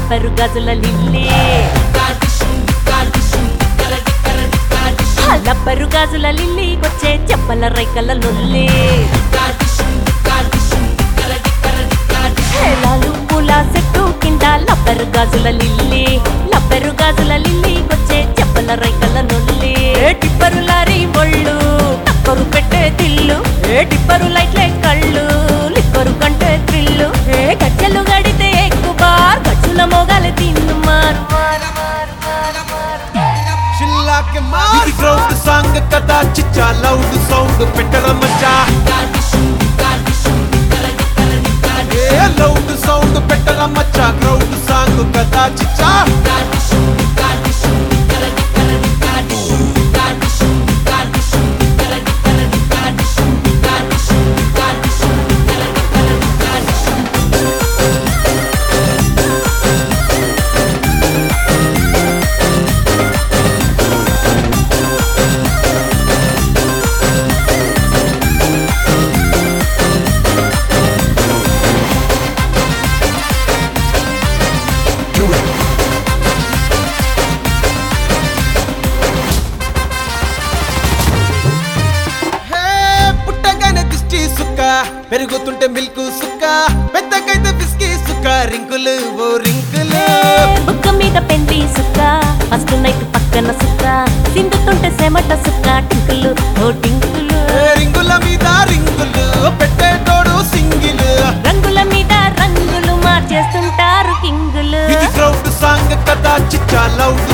లబ్బరు గజుల lily ఆ లబ్బరు గాజుల లిల్లీకొచ్చే చెప్పల రైకల లొల్లి హేలాలు పూల చెట్టు కింద లబ్బరు గాజుల లిల్లీ లబ్బరు గాజుల లిల్లీకొచ్చే చెప్పల రైకల నొల్లి ఏ టిప్పరు లారీ ఒళ్ళు టక్కరు పెట్టే తిల్లు ఏ టిప్పరు లైట్లే కళ్ళు లిక్కరు కంటే త్రిల్లు ఏ గజ్జలు గడితే ఎక్కువ బార్ గజ్జుల మొగలు తిన్ను మారు మారు మారు మారు మారు చిల్లాకి మా ఇది గ్రౌండ్ సాంగ్ కదా చిచ్చా లౌడ్ సౌండ్ పెట్టర మచ్చా ఏ లౌడ్ సౌండ్ పెట్టర మచ్చా గ్రౌండ్ సాంగ్ కదా చిచ్చా హే పుట్టగానే దిష్టి సుక్క పెరుగుతుంటే మిల్క్ సుక్క పెద్దకైతే బిస్కీ సుక్క రింకులు ఓ రింకులు బుక్క మీద పెండి సుక్క ఫస్ట్ నైట్ పక్కన సుక్క సిందుతుంటే సెమట సుక్క టింకులు ఓ టింకులు ఏ రింగుల మీద రింగులు పెట్టేటోడు సింగిల్ రంగుల మీద రంగులు మార్చేస్తుంటారు కింగులు ఇది గ్రౌండ్ సాంగ్ కదా చిచ్చా లౌడ్